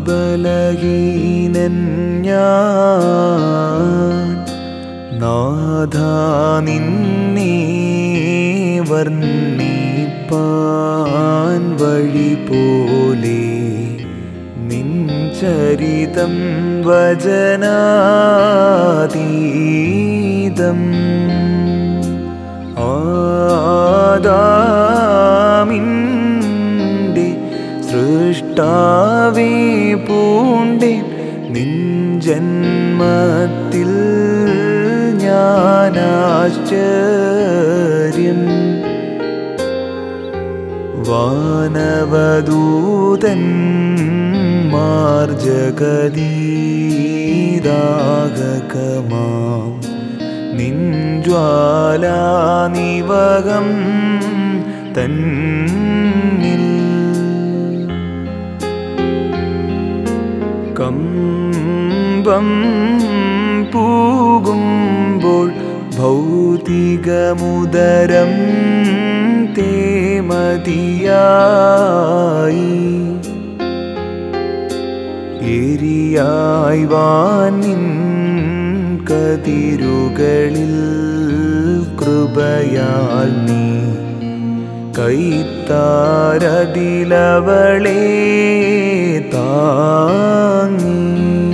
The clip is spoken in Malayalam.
അതിബലഹീനൻ ഞാൻ നാഥാ നിന്നെ വർണ്ണിപ്പാൻ വഴി പോലെ നിൻ ചരിതം വചനാതീതം ആദാമിൻ്റെ സൃഷ്ടാവേ പൂണ്ടേ നിൻ ജന്മത്തിൽ ഞാനാശ്ചര്യം വാനവദൂതൻ മാർജഗദീദാഹകമാം നിഞ്ജ്വാലാനിവകം തന്നിൽ കമ്പം പൂകുമ്പോൾ ഭൗതികമുദരം തേമതിയായി എരിയായി വാനിൻ കതിരുകളിൽ കൃപയാൽ നീ കൈത്താരതിലവളെ താങ്ങി